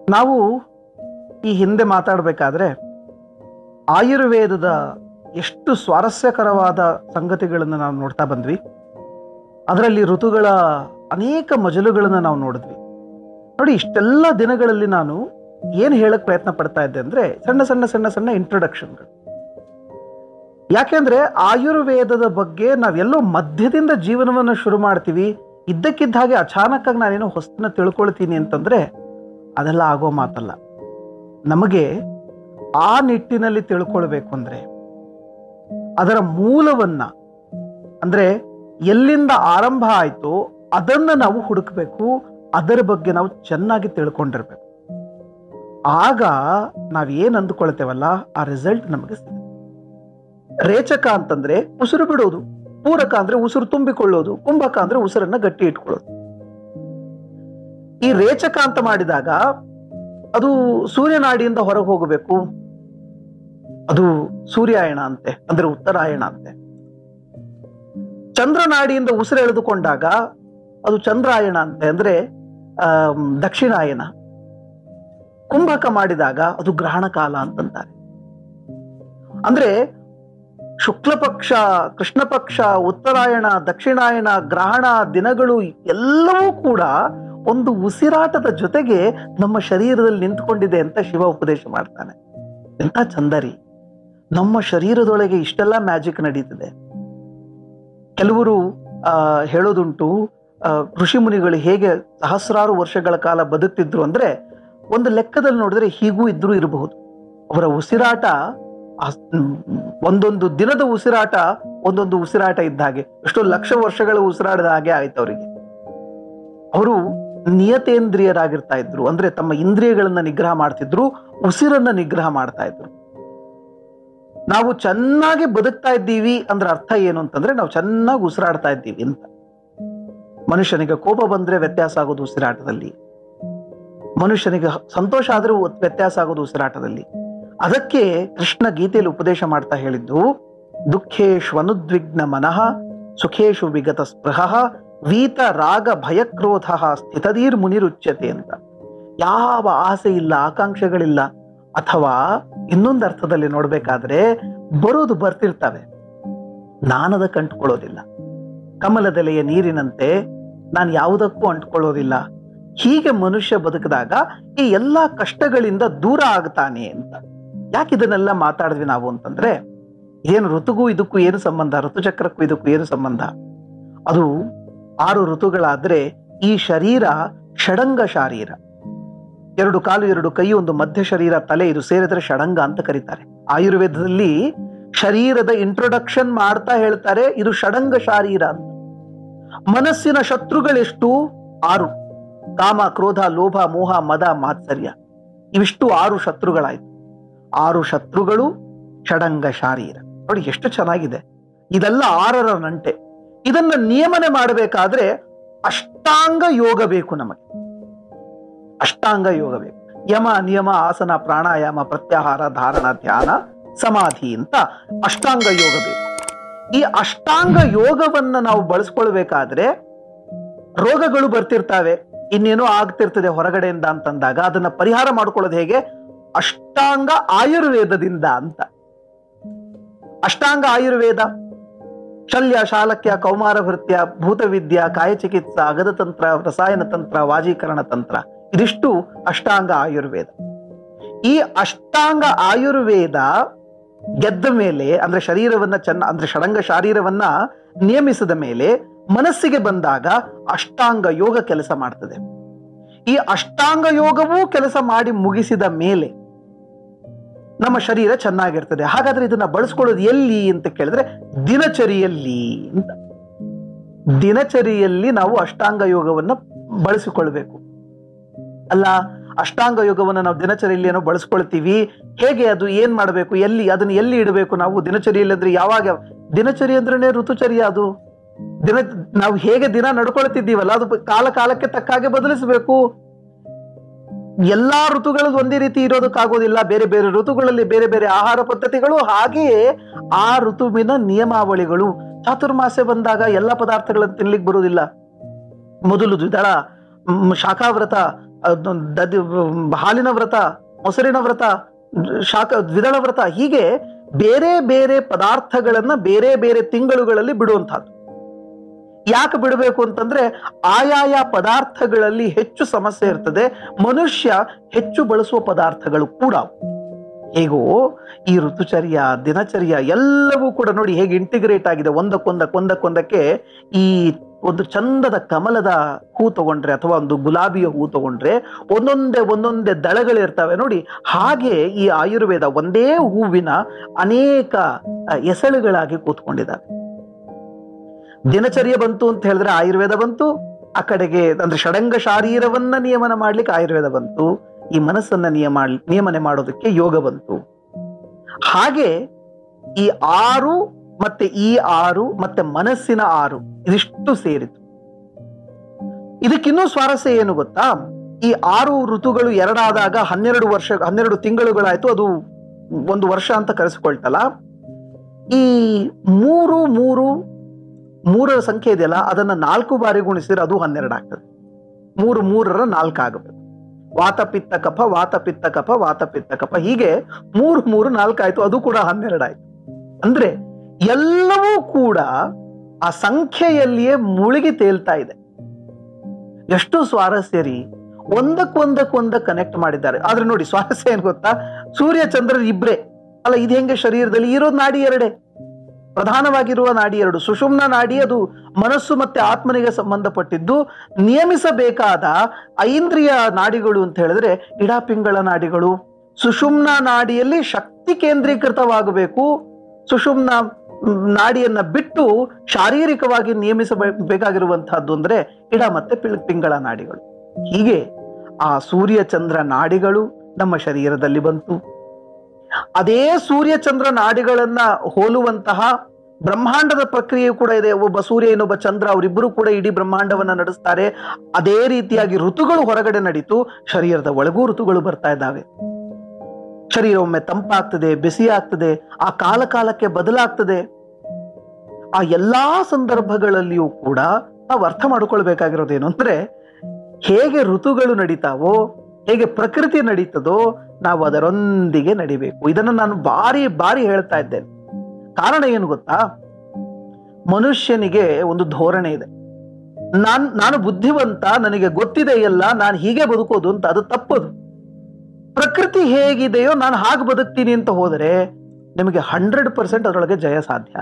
ನಾವು ಈ ಹಿಂದೆ ಮಾತಾಡಬೇಕಾದ್ರೆ ಆಯುರ್ವೇದದ ಎಷ್ಟು ಸ್ವಾರಸ್ಯಕರವಾದ ಸಂಗತಿಗಳನ್ನು ನಾವು ನೋಡ್ತಾ ಬಂದ್ವಿ ಅದರಲ್ಲಿ ಋತುಗಳ ಅನೇಕ ಮಜಲುಗಳನ್ನು ನಾವು ನೋಡಿದ್ವಿ ನೋಡಿ ಇಷ್ಟೆಲ್ಲ ದಿನಗಳಲ್ಲಿ ನಾನು ಏನು ಹೇಳಕ್ ಪ್ರಯತ್ನ ಪಡ್ತಾ ಇದ್ದೆ ಅಂದ್ರೆ ಸಣ್ಣ ಸಣ್ಣ ಸಣ್ಣ ಸಣ್ಣ ಇಂಟ್ರೊಡಕ್ಷನ್ಗಳು ಯಾಕೆಂದ್ರೆ ಆಯುರ್ವೇದದ ಬಗ್ಗೆ ನಾವೆಲ್ಲೋ ಮಧ್ಯದಿಂದ ಜೀವನವನ್ನು ಶುರು ಮಾಡ್ತೀವಿ ಇದ್ದಕ್ಕಿದ್ದ ಹಾಗೆ ಅಚಾನಕ್ಕಾಗಿ ನಾನೇನೋ ಹೊಸತನ್ನ ತಿಳ್ಕೊಳ್ತೀನಿ ಅಂತಂದ್ರೆ ಅದೆಲ್ಲ ಆಗೋ ಮಾತಲ್ಲ ನಮಗೆ ಆ ನಿಟ್ಟಿನಲ್ಲಿ ತಿಳ್ಕೊಳ್ಬೇಕು ಅಂದ್ರೆ ಅದರ ಮೂಲವನ್ನ ಅಂದ್ರೆ ಎಲ್ಲಿಂದ ಆರಂಭ ಆಯ್ತೋ ಅದನ್ನ ನಾವು ಹುಡುಕ್ಬೇಕು ಅದರ ಬಗ್ಗೆ ನಾವು ಚೆನ್ನಾಗಿ ತಿಳ್ಕೊಂಡಿರ್ಬೇಕು ಆಗ ನಾವೇನ್ ಅಂದುಕೊಳ್ತೇವಲ್ಲ ಆ ರಿಸಲ್ಟ್ ನಮಗೆ ಸಿಗುತ್ತೆ ರೇಚಕ ಅಂತಂದ್ರೆ ಉಸಿರು ಬಿಡೋದು ಪೂರಕ ಅಂದ್ರೆ ಉಸಿರು ತುಂಬಿಕೊಳ್ಳೋದು ಕುಂಭಕ ಅಂದ್ರೆ ಉಸಿರನ್ನ ಗಟ್ಟಿ ಇಟ್ಕೊಳ್ಳೋದು ಈ ರೇಚಕ ಅಂತ ಮಾಡಿದಾಗ ಅದು ಸೂರ್ಯನಾಡಿಯಿಂದ ಹೊರಗೆ ಹೋಗಬೇಕು ಅದು ಸೂರ್ಯಾಯಣ ಅಂತೆ ಅಂದ್ರೆ ಉತ್ತರಾಯಣ ಅಂತೆ ಚಂದ್ರನಾಡಿಯಿಂದ ಉಸಿರು ಎಳೆದುಕೊಂಡಾಗ ಅದು ಚಂದ್ರಾಯಣ ಅಂತೆ ಅಂದ್ರೆ ಆಮ್, ದಕ್ಷಿಣಾಯನ ಕುಂಭಕ ಮಾಡಿದಾಗ ಅದು ಗ್ರಹಣ ಕಾಲ ಅಂತಂತಾರೆ ಅಂದ್ರೆ ಶುಕ್ಲ ಪಕ್ಷ ಕೃಷ್ಣ ಪಕ್ಷ ಉತ್ತರಾಯಣ ದಕ್ಷಿಣಾಯನ ಗ್ರಹಣ ದಿನಗಳು ಎಲ್ಲವೂ ಕೂಡ ಒಂದು ಉಸಿರಾಟದ ಜೊತೆಗೆ ನಮ್ಮ ಶರೀರದಲ್ಲಿ ನಿಂತ್ಕೊಂಡಿದೆ ಅಂತ ಶಿವ ಉಪದೇಶ ಮಾಡ್ತಾನೆ ಎಂತ ಚಂದರಿ ನಮ್ಮ ಶರೀರದೊಳಗೆ ಇಷ್ಟೆಲ್ಲ ಮ್ಯಾಜಿಕ್ ನಡೀತಿದೆ ಕೆಲವರು ಆ ಹೇಳೋದುಂಟು ಆ, ಋಷಿ ಮುನಿಗಳು ಹೇಗೆ ಸಹಸ್ರಾರು ವರ್ಷಗಳ ಕಾಲ ಬದುಕ್ತಿದ್ರು ಅಂದ್ರೆ ಒಂದು ಲೆಕ್ಕದಲ್ಲಿ ನೋಡಿದ್ರೆ ಹೀಗೂ ಇದ್ರೂ ಇರಬಹುದು ಅವರ ಉಸಿರಾಟ ಆ ಸ್- ಒಂದೊಂದು ದಿನದ ಉಸಿರಾಟ ಒಂದೊಂದು ಉಸಿರಾಟ ಇದ್ದ ಹಾಗೆ ಎಷ್ಟೋ ಲಕ್ಷ ವರ್ಷಗಳ ಉಸಿರಾಟದ ಹಾಗೆ ಆಯ್ತು ಅವರಿಗೆ ಅವರು ನಿಯತೇಂದ್ರಿಯರಾಗಿರ್ತಾ ಇದ್ರು ಅಂದ್ರೆ ತಮ್ಮ ಇಂದ್ರಿಯಗಳನ್ನ ನಿಗ್ರಹ ಮಾಡ್ತಿದ್ರು ಉಸಿರನ್ನ ನಿಗ್ರಹ ಮಾಡ್ತಾ ಇದ್ರು ನಾವು ಚೆನ್ನಾಗಿ ಬದುಕ್ತಾ ಇದ್ದೀವಿ ಅಂದ್ರೆ ಅರ್ಥ ಏನು ಅಂತಂದ್ರೆ ನಾವು ಚೆನ್ನಾಗಿ ಉಸಿರಾಡ್ತಾ ಇದ್ದೀವಿ ಅಂತ ಮನುಷ್ಯನಿಗೆ ಕೋಪ ಬಂದ್ರೆ ವ್ಯತ್ಯಾಸ ಆಗೋದು ಉಸಿರಾಟದಲ್ಲಿ ಮನುಷ್ಯನಿಗೆ ಸಂತೋಷ ಆದ್ರೂ ವ್ಯತ್ಯಾಸ ಆಗೋದು ಉಸಿರಾಟದಲ್ಲಿ ಅದಕ್ಕೆ ಕೃಷ್ಣ ಗೀತೆಯಲ್ಲಿ ಉಪದೇಶ ಮಾಡ್ತಾ ಹೇಳಿದ್ದು ದುಃಖೇಶು ಅನುದ್ವಿಗ್ನ ಮನಃ ಸುಖೇಶು ವಿಗತ ಸ್ಪೃಹ ವೀತ ರಾಗ ಭಯಕ್ರೋಧ ಸ್ಥಿತದೀರ್ ಮುನಿರುಚ್ಯತೆ ಅಂತ ಯಾವ ಆಸೆ ಇಲ್ಲ ಆಕಾಂಕ್ಷೆಗಳಿಲ್ಲ ಅಥವಾ ಇನ್ನೊಂದು ಅರ್ಥದಲ್ಲಿ ನೋಡ್ಬೇಕಾದ್ರೆ ಬರೋದು ಬರ್ತಿರ್ತವೆ ನಾನದ ಕಂಡುಕೊಳ್ಳೋದಿಲ್ಲ ಕಮಲದೆಲೆಯ ನೀರಿನಂತೆ ನಾನು ಯಾವುದಕ್ಕೂ ಅಂಟ್ಕೊಳ್ಳೋದಿಲ್ಲ ಹೀಗೆ ಮನುಷ್ಯ ಬದುಕಿದಾಗ ಈ ಎಲ್ಲಾ ಕಷ್ಟಗಳಿಂದ ದೂರ ಆಗ್ತಾನೆ ಅಂತ ಯಾಕೆ ಇದನ್ನೆಲ್ಲ ಮಾತಾಡಿದ್ವಿ ನಾವು ಅಂತಂದ್ರೆ ಏನು ಋತುಗೂ ಇದಕ್ಕೂ ಏನು ಸಂಬಂಧ ಋತುಚಕ್ರಕ್ಕೂ ಇದಕ್ಕೂ ಏನು ಸಂಬಂಧ ಅದು ಆರು ಋತುಗಳಾದ್ರೆ ಈ ಶರೀರ ಷಡಂಗ ಶಾರೀರ ಎರಡು ಕಾಲು ಎರಡು ಕೈ ಒಂದು ಮಧ್ಯ ಶರೀರ ತಲೆ ಇದು ಸೇರಿದ್ರೆ ಷಡಂಗ ಅಂತ ಕರೀತಾರೆ ಆಯುರ್ವೇದದಲ್ಲಿ ಶರೀರದ ಇಂಟ್ರೊಡಕ್ಷನ್ ಮಾಡ್ತಾ ಹೇಳ್ತಾರೆ ಇದು ಷಡಂಗ ಶಾರೀರ ಅಂತ ಮನಸ್ಸಿನ ಶತ್ರುಗಳೆಷ್ಟು ಆರು ಕಾಮ ಕ್ರೋಧ ಲೋಭ ಮೋಹ ಮದ ಮಾತ್ಸರ್ಯ ಇವಿಷ್ಟು ಆರು ಶತ್ರುಗಳಾಯ್ತು ಆರು ಶತ್ರುಗಳು ಷಡಂಗ ಶಾರೀರ ನೋಡಿ ಎಷ್ಟು ಚೆನ್ನಾಗಿದೆ ಇದೆಲ್ಲ ಆರರ ನಂಟೆ ಇದನ್ನ ನಿಯಮನೆ ಮಾಡಬೇಕಾದ್ರೆ ಅಷ್ಟಾಂಗ ಯೋಗ ಬೇಕು ನಮಗೆ ಅಷ್ಟಾಂಗ ಯೋಗ ಬೇಕು ಯಮ ನಿಯಮ ಆಸನ ಪ್ರಾಣಾಯಾಮ ಪ್ರತ್ಯಾಹಾರ ಧಾರಣ ಧ್ಯಾನ ಸಮಾಧಿ ಅಂತ ಅಷ್ಟಾಂಗ ಯೋಗ ಬೇಕು ಈ ಅಷ್ಟಾಂಗ ಯೋಗವನ್ನ ನಾವು ಬಳಸ್ಕೊಳ್ಬೇಕಾದ್ರೆ ರೋಗಗಳು ಬರ್ತಿರ್ತಾವೆ ಇನ್ನೇನೋ ಆಗ್ತಿರ್ತದೆ ಹೊರಗಡೆಯಿಂದ ಅಂತಂದಾಗ ಅದನ್ನ ಪರಿಹಾರ ಮಾಡ್ಕೊಳ್ಳೋದು ಹೇಗೆ ಅಷ್ಟಾಂಗ ಆಯುರ್ವೇದದಿಂದ ಅಂತ ಅಷ್ಟಾಂಗ ಆಯುರ್ವೇದ ಶಲ್ಯ ಶಾಲಕ್ಯ ಕೌಮಾರ ಭೃತ್ಯ ಭೂತವಿದ್ಯ ಕಾಯಚಿಕಿತ್ಸಾ ಅಗದ ತಂತ್ರ ರಸಾಯನ ತಂತ್ರ ವಾಜೀಕರಣ ತಂತ್ರ ಇದಿಷ್ಟು ಅಷ್ಟಾಂಗ ಆಯುರ್ವೇದ ಈ ಅಷ್ಟಾಂಗ ಆಯುರ್ವೇದ ಗೆದ್ದ ಮೇಲೆ ಅಂದ್ರೆ ಶರೀರವನ್ನ ಚೆನ್ನ ಅಂದ್ರೆ ಷಡಂಗ ಶಾರೀರವನ್ನ ನಿಯಮಿಸಿದ ಮೇಲೆ ಮನಸ್ಸಿಗೆ ಬಂದಾಗ ಅಷ್ಟಾಂಗ ಯೋಗ ಕೆಲಸ ಮಾಡ್ತದೆ ಈ ಅಷ್ಟಾಂಗ ಯೋಗವೂ ಕೆಲಸ ಮಾಡಿ ಮುಗಿಸಿದ ಮೇಲೆ ನಮ್ಮ ಶರೀರ ಚೆನ್ನಾಗಿರ್ತದೆ ಹಾಗಾದ್ರೆ ಇದನ್ನ ಬಳಸ್ಕೊಳ್ಳೋದು ಎಲ್ಲಿ ಅಂತ ಕೇಳಿದ್ರೆ ದಿನಚರಿಯಲ್ಲಿ ಅಂತ ದಿನಚರಿಯಲ್ಲಿ ನಾವು ಅಷ್ಟಾಂಗ ಯೋಗವನ್ನ ಬಳಸಿಕೊಳ್ಬೇಕು ಅಲ್ಲ ಅಷ್ಟಾಂಗ ಯೋಗವನ್ನು ನಾವು ದಿನಚರಿಯಲ್ಲಿ ಏನೋ ಬಳಸ್ಕೊಳ್ತೀವಿ ಹೇಗೆ ಅದು ಏನ್ ಮಾಡಬೇಕು ಎಲ್ಲಿ ಅದನ್ನ ಎಲ್ಲಿ ಇಡಬೇಕು ನಾವು ದಿನಚರಿಯಲ್ಲಿ ಅಂದ್ರೆ ಯಾವಾಗ ದಿನಚರಿ ಅಂದ್ರೇನೆ ಋತುಚರ್ಯ ಅದು ದಿನ ನಾವು ಹೇಗೆ ದಿನ ನಡ್ಕೊಳ್ತಿದ್ದೀವಲ್ಲ ಅದು ಕಾಲ ಕಾಲಕ್ಕೆ ತಕ್ಕ ಹಾಗೆ ಬದಲಿಸಬೇಕು ಎಲ್ಲಾ ಋತುಗಳು ಒಂದೇ ರೀತಿ ಇರೋದಕ್ಕಾಗೋದಿಲ್ಲ ಬೇರೆ ಬೇರೆ ಋತುಗಳಲ್ಲಿ ಬೇರೆ ಬೇರೆ ಆಹಾರ ಪದ್ಧತಿಗಳು ಹಾಗೆಯೇ ಆ ಋತುವಿನ ನಿಯಮಾವಳಿಗಳು ಚಾತುರ್ಮಾಸ್ಯ ಬಂದಾಗ ಎಲ್ಲ ಪದಾರ್ಥಗಳನ್ನು ತಿನ್ಲಿಕ್ಕೆ ಬರುವುದಿಲ್ಲ ಮೊದಲು ದ್ವಿದಳ ಮ್, ಶಾಖಾವ್ರತ ಅದೊಂದ್ ದದಿ ಹಾಲಿನ ವ್ರತ ಮೊಸರಿನ ವ್ರತ ಶಾಖ ದ್ವಿದಳ ವ್ರತ ಹೀಗೆ ಬೇರೆ ಬೇರೆ ಪದಾರ್ಥಗಳನ್ನ ಬೇರೆ ಬೇರೆ ತಿಂಗಳುಗಳಲ್ಲಿ ಬಿಡುವಂತಹದ್ದು ಯಾಕೆ ಬಿಡಬೇಕು ಅಂತಂದ್ರೆ ಆಯಾಯ ಪದಾರ್ಥಗಳಲ್ಲಿ ಹೆಚ್ಚು ಸಮಸ್ಯೆ ಇರ್ತದೆ ಮನುಷ್ಯ ಹೆಚ್ಚು ಬಳಸುವ ಪದಾರ್ಥಗಳು ಕೂಡ ಹೇಗೋ ಈ ಋತುಚರ್ಯ ದಿನಚರ್ಯ ಎಲ್ಲವೂ ಕೂಡ ನೋಡಿ ಹೇಗೆ ಇಂಟಿಗ್ರೇಟ್ ಆಗಿದೆ ಒಂದಕ್ಕೊಂದಕ್ಕೆ ಒಂದಕ್ಕೊಂದಕ್ಕೆ ಈ ಒಂದು ಚಂದದ ಕಮಲದ ಹೂ ತಗೊಂಡ್ರೆ ಅಥವಾ ಒಂದು ಗುಲಾಬಿಯ ಹೂ ತಗೊಂಡ್ರೆ ಒಂದೊಂದೇ ಒಂದೊಂದೇ ದಳಗಳಿರ್ತವೆ ನೋಡಿ ಹಾಗೆ ಈ ಆಯುರ್ವೇದ ಒಂದೇ ಹೂವಿನ ಅನೇಕ ಅ, ಎಸಳುಗಳಾಗಿ ಕೂತ್ಕೊಂಡಿದ್ದಾವೆ ದಿನಚರ್ಯ ಬಂತು ಅಂತ ಹೇಳಿದ್ರೆ ಆಯುರ್ವೇದ ಬಂತು ಆ ಕಡೆಗೆ ಅಂದ್ರೆ ಷಡಂಗ ಶಾರೀರವನ್ನ ನಿಯಮನ ಮಾಡ್ಲಿಕ್ಕೆ ಆಯುರ್ವೇದ ಬಂತು ಈ ಮನಸ್ಸನ್ನ ನಿಯಮ ನಿಯಮನೆ ಮಾಡೋದಕ್ಕೆ ಯೋಗ ಬಂತು ಹಾಗೆ ಈ ಆರು ಮತ್ತೆ ಈ ಆರು ಮತ್ತೆ ಮನಸ್ಸಿನ ಆರು ಇದಿಷ್ಟು ಸೇರಿತು ಇದಕ್ಕಿನ್ನೂ ಸ್ವಾರಸ್ಯ ಏನು ಗೊತ್ತಾ ಈ ಆರು ಋತುಗಳು ಎರಡಾದಾಗ ಹನ್ನೆರಡು ವರ್ಷ ಹನ್ನೆರಡು ತಿಂಗಳುಗಳಾಯ್ತು ಅದು ಒಂದು ವರ್ಷ ಅಂತ ಕರೆಸಿಕೊಳ್ತಲ್ಲ ಈ ಮೂರು ಮೂರು ಮೂರರ ಸಂಖ್ಯೆ ಇದೆಯಲ್ಲ ಅದನ್ನ ನಾಲ್ಕು ಬಾರಿ ಗುಣಿಸಿದ್ರೆ ಅದು ಹನ್ನೆರಡು ಆಗ್ತದೆ ಮೂರು ಮೂರರ ನಾಲ್ಕು ಆಗಬೇಕು ವಾತ ಪಿತ್ತ ಕಫ ವಾತ ಪಿತ್ತ ಕಫ ವಾತ ಪಿತ್ತ ಕಫ ಹೀಗೆ ಮೂರು ಮೂರು ನಾಲ್ಕು ಆಯ್ತು ಅದು ಕೂಡ ಹನ್ನೆರಡು ಆಯ್ತು ಅಂದ್ರೆ ಎಲ್ಲವೂ ಕೂಡ ಆ ಸಂಖ್ಯೆಯಲ್ಲಿಯೇ ಮುಳುಗಿ ತೇಲ್ತಾ ಇದೆ ಎಷ್ಟು ಸ್ವಾರಸ್ಯ ರೀ ಒಂದಕ್ಕೊಂದಕ್ಕೊಂದ ಕನೆಕ್ಟ್ ಮಾಡಿದ್ದಾರೆ ಆದ್ರೆ ನೋಡಿ ಸ್ವಾರಸ್ಯ ಏನ್ ಗೊತ್ತಾ ಸೂರ್ಯ ಚಂದ್ರ ಇಬ್ರೇ ಅಲ್ಲ ಇದು ಹೆಂಗೆ ಶರೀರದಲ್ಲಿ ಇರೋದು ನಾಡಿ ಎರಡೇ ಪ್ರಧಾನವಾಗಿರುವ ನಾಡಿ ಎರಡು ಸುಷುಮ್ನ ನಾಡಿ ಅದು ಮನಸ್ಸು ಮತ್ತೆ ಆತ್ಮನಿಗೆ ಸಂಬಂಧಪಟ್ಟಿದ್ದು ನಿಯಮಿಸಬೇಕಾದ ಐಂದ್ರಿಯ ನಾಡಿಗಳು ಅಂತ ಹೇಳಿದ್ರೆ ಇಡಾಪಿಂಗಳ ನಾಡಿಗಳು ಸುಷುಮ್ನ ನಾಡಿಯಲ್ಲಿ ಶಕ್ತಿ ಕೇಂದ್ರೀಕೃತವಾಗಬೇಕು ಸುಷುಮ್ನ ಮ್, ನಾಡಿಯನ್ನ ಬಿಟ್ಟು ಶಾರೀರಿಕವಾಗಿ ನಿಯಮಿಸಬೇಕಾಗಿರುವಂತಹದ್ದು ಅಂದ್ರೆ ಇಡ ಮತ್ತೆ ಪಿಳ್- ಪಿಂಗಳ ನಾಡಿಗಳು ಹೀಗೆ ಆ ಸೂರ್ಯ ಚಂದ್ರ ನಾಡಿಗಳು ನಮ್ಮ ಶರೀರದಲ್ಲಿ ಬಂತು ಅದೇ ಸೂರ್ಯ ಚಂದ್ರ ನಾಡಿಗಳನ್ನ ಹೋಲುವಂತಹ ಬ್ರಹ್ಮಾಂಡದ ಪ್ರಕ್ರಿಯೆ ಕೂಡ ಇದೆ ಒಬ್ಬ ಸೂರ್ಯ ಇನ್ನೊಬ್ಬ ಚಂದ್ರ ಅವರಿಬ್ಬರು ಕೂಡ ಇಡೀ ಬ್ರಹ್ಮಾಂಡವನ್ನ ನಡೆಸ್ತಾರೆ ಅದೇ ರೀತಿಯಾಗಿ ಋತುಗಳು ಹೊರಗಡೆ ನಡೀತು ಶರೀರದ ಒಳಗೂ ಋತುಗಳು ಬರ್ತಾ ಇದ್ದಾವೆ ಶರೀರ ಒಮ್ಮೆ ತಂಪಾಗ್ತದೆ ಬಿಸಿ ಆಗ್ತದೆ ಆ ಕಾಲ ಕಾಲಕ್ಕೆ ಬದಲಾಗ್ತದೆ ಆ ಎಲ್ಲಾ ಸಂದರ್ಭಗಳಲ್ಲಿಯೂ ಕೂಡ ನಾವು ಅರ್ಥ ಮಾಡಿಕೊಳ್ಬೇಕಾಗಿರೋದೇನು ಅಂದ್ರೆ ಹೇಗೆ ಋತುಗಳು ನಡೀತಾವೋ ಹೇಗೆ ಪ್ರಕೃತಿ ನಡೀತದೋ ನಾವು ಅದರೊಂದಿಗೆ ನಡಿಬೇಕು ಇದನ್ನು ನಾನು ಬಾರಿ ಬಾರಿ ಹೇಳ್ತಾ ಇದ್ದೇನೆ ಕಾರಣ ಏನು ಗೊತ್ತಾ ಮನುಷ್ಯನಿಗೆ ಒಂದು ಧೋರಣೆ ಇದೆ ನಾನ್ ನಾನು ಬುದ್ಧಿವಂತ ನನಗೆ ಗೊತ್ತಿದೆ ಎಲ್ಲ ನಾನು ಹೀಗೆ ಬದುಕೋದು ಅಂತ ಅದು ತಪ್ಪದು ಪ್ರಕೃತಿ ಹೇಗಿದೆಯೋ ನಾನು ಹಾಗೆ ಬದುಕ್ತೀನಿ ಅಂತ ಹೋದರೆ ನಿಮಗೆ ಹಂಡ್ರೆಡ್ ಪರ್ಸೆಂಟ್ ಅದರೊಳಗೆ ಜಯ ಸಾಧ್ಯ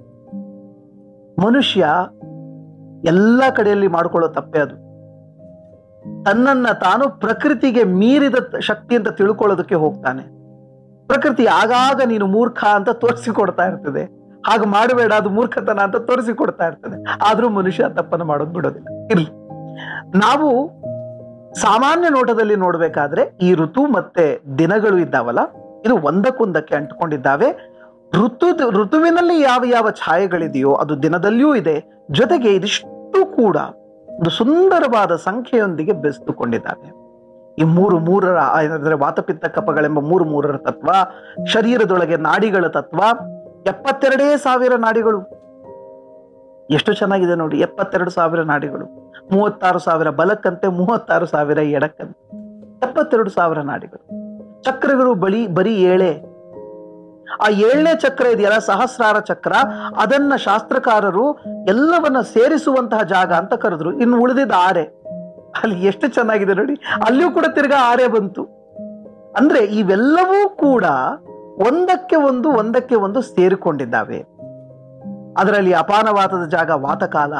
ಮನುಷ್ಯ ಎಲ್ಲ ಕಡೆಯಲ್ಲಿ ಮಾಡ್ಕೊಳ್ಳೋ ತಪ್ಪೇ ಅದು ತನ್ನನ್ನ ತಾನು ಪ್ರಕೃತಿಗೆ ಮೀರಿದ ತ- ಶಕ್ತಿ ಅಂತ ತಿಳ್ಕೊಳ್ಳೋದಕ್ಕೆ ಹೋಗ್ತಾನೆ ಪ್ರಕೃತಿ ಆಗಾಗ ನೀನು ಮೂರ್ಖ ಅಂತ ತೋರಿಸಿಕೊಡ್ತಾ ಇರ್ತದೆ ಹಾಗೆ ಮಾಡಬೇಡ ಅದು ಮೂರ್ಖತನ ಅಂತ ತೋರಿಸಿಕೊಡ್ತಾ ಇರ್ತದೆ ಆದ್ರೂ ಮನುಷ್ಯ ತಪ್ಪನ್ನು ಮಾಡೋದು ಬಿಡೋದಿಲ್ಲ ಇರ್ಲಿ ನಾವು ಸಾಮಾನ್ಯ ನೋಟದಲ್ಲಿ ನೋಡ್ಬೇಕಾದ್ರೆ ಈ ಋತು ಮತ್ತೆ ದಿನಗಳು ಇದ್ದಾವಲ್ಲ ಇದು ಒಂದಕ್ಕೊಂದಕ್ಕೆ ಅಂಟ್ಕೊಂಡಿದ್ದಾವೆ ಋತು ಋತುವಿನಲ್ಲಿ ಯಾವ ಯಾವ ಛಾಯೆಗಳಿದೆಯೋ ಅದು ದಿನದಲ್ಲಿಯೂ ಇದೆ ಜೊತೆಗೆ ಇದಿಷ್ಟು ಕೂಡ ಒಂದು ಸುಂದರವಾದ ಸಂಖ್ಯೆಯೊಂದಿಗೆ ಬೆಸೆದುಕೊಂಡಿದ್ದಾವೆ ಈ ಮೂರು ಮೂರರ ಅಂದ್ರೆ ವಾತಪಿತ್ತ ಕಪಗಳೆಂಬ ಮೂರು ಮೂರರ ತತ್ವ ಶರೀರದೊಳಗೆ ನಾಡಿಗಳ ತತ್ವ ಎಪ್ಪತ್ತೆರಡೇ ಸಾವಿರ ನಾಡಿಗಳು ಎಷ್ಟು ಚೆನ್ನಾಗಿದೆ ನೋಡಿ ಎಪ್ಪತ್ತೆರಡು ಸಾವಿರ ನಾಡಿಗಳು ಮೂವತ್ತಾರು ಸಾವಿರ ಬಲಕ್ಕಂತೆ ಮೂವತ್ತಾರು ಸಾವಿರ ಎಡಕ್ಕಂತೆ ಎಪ್ಪತ್ತೆರಡು ಸಾವಿರ ನಾಡಿಗಳು ಚಕ್ರಗಳು ಬಳಿ ಬರೀ ಏಳೆ ಆ ಏಳನೇ ಚಕ್ರ ಇದೆಯಲ್ಲ ಸಹಸ್ರಾರ ಚಕ್ರ ಅದನ್ನ ಶಾಸ್ತ್ರಕಾರರು ಎಲ್ಲವನ್ನ ಸೇರಿಸುವಂತಹ ಜಾಗ ಅಂತ ಕರೆದ್ರು ಇನ್ನು ಉಳಿದಿದ್ದ ಆರೆ ಅಲ್ಲಿ ಎಷ್ಟು ಚೆನ್ನಾಗಿದೆ ನೋಡಿ ಅಲ್ಲಿಯೂ ಕೂಡ ತಿರ್ಗಾ ಆರೆ ಬಂತು ಅಂದ್ರೆ ಇವೆಲ್ಲವೂ ಕೂಡ ಒಂದಕ್ಕೆ ಒಂದು ಒಂದಕ್ಕೆ ಒಂದು ಸೇರಿಕೊಂಡಿದ್ದಾವೆ ಅದರಲ್ಲಿ ಅಪಾನವಾತದ ಜಾಗ ವಾತಕಾಲ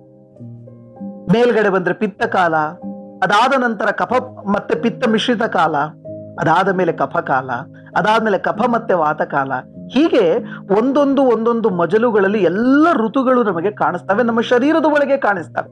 ಮೇಲ್ಗಡೆ ಬಂದ್ರೆ ಪಿತ್ತಕಾಲ ಅದಾದ ನಂತರ ಕಫ ಮತ್ತೆ ಪಿತ್ತ ಮಿಶ್ರಿತ ಕಾಲ ಅದಾದ ಮೇಲೆ ಕಫಕಾಲ ಅದಾದ್ಮೇಲೆ ಕಫ ಮತ್ತೆ ವಾತಕಾಲ ಹೀಗೆ ಒಂದೊಂದು ಒಂದೊಂದು ಮಜಲುಗಳಲ್ಲಿ ಎಲ್ಲ ಋತುಗಳು ನಮಗೆ ಕಾಣಿಸ್ತವೆ ನಮ್ಮ ಶರೀರದ ಒಳಗೆ ಕಾಣಿಸ್ತವೆ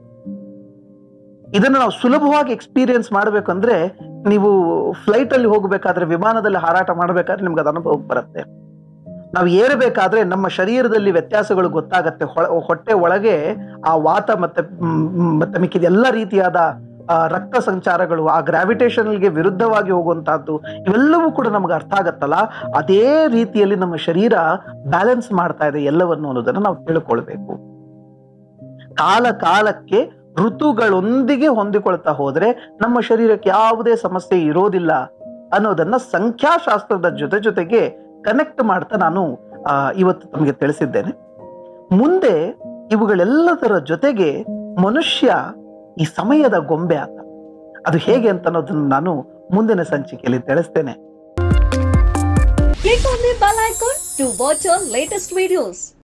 ಇದನ್ನು ನಾವು ಸುಲಭವಾಗಿ ಎಕ್ಸ್ಪೀರಿಯನ್ಸ್ ಮಾಡಬೇಕಂದ್ರೆ ನೀವು ಫ್ಲೈಟ್ ಅಲ್ಲಿ ಹೋಗಬೇಕಾದ್ರೆ ವಿಮಾನದಲ್ಲಿ ಹಾರಾಟ ಮಾಡಬೇಕಾದ್ರೆ ನಿಮ್ಗೆ ಅದು ಅನುಭವ ಬರುತ್ತೆ ನಾವು ಏರಬೇಕಾದ್ರೆ ನಮ್ಮ ಶರೀರದಲ್ಲಿ ವ್ಯತ್ಯಾಸಗಳು ಗೊತ್ತಾಗತ್ತೆ ಹೊಳ- ಹೊಟ್ಟೆ ಒಳಗೆ ಆ ವಾತ ಮತ್ತೆ ಮ್, ಮತ್ತೆ ಮಿಕ್ಕಿದ ಎಲ್ಲ ರೀತಿಯಾದ ಆ, ರಕ್ತ ಸಂಚಾರಗಳು ಆ ಗ್ರಾವಿಟೇಷನ್ಗೆ ವಿರುದ್ಧವಾಗಿ ಹೋಗುವಂತಹದ್ದು ಇವೆಲ್ಲವೂ ಕೂಡ ನಮ್ಗೆ ಅರ್ಥ ಆಗತ್ತಲ್ಲ ಅದೇ ರೀತಿಯಲ್ಲಿ ನಮ್ಮ ಶರೀರ ಬ್ಯಾಲೆನ್ಸ್ ಮಾಡ್ತಾ ಇದೆ ಎಲ್ಲವನ್ನು ಅನ್ನೋದನ್ನ ನಾವು ತಿಳ್ಕೊಳ್ಬೇಕು ಕಾಲ ಕಾಲಕ್ಕೆ ಋತುಗಳೊಂದಿಗೆ ಹೊಂದಿಕೊಳ್ತಾ ಹೋದ್ರೆ ನಮ್ಮ ಶರೀರಕ್ಕೆ ಯಾವುದೇ ಸಮಸ್ಯೆ ಇರೋದಿಲ್ಲ ಅನ್ನೋದನ್ನ ಸಂಖ್ಯಾಶಾಸ್ತ್ರದ ಜೊತೆ ಜೊತೆಗೆ ಕನೆಕ್ಟ್ ಮಾಡ್ತಾ ನಾನು ಆ, ಇವತ್ತು ತಮಗೆ ತಿಳಿಸಿದ್ದೇನೆ ಮುಂದೆ ಇವುಗಳೆಲ್ಲದರ ಜೊತೆಗೆ ಮನುಷ್ಯ ಈ ಸಮಯದ ಗೊಂಬೆ ಆತ ಅದು ಹೇಗೆ ಅಂತ ಅನ್ನೋದನ್ನು ನಾನು ಮುಂದಿನ ಸಂಚಿಕೆಯಲ್ಲಿ ತಿಳಿಸ್ತೇನೆ Click on the bell icon to watch our latest videos.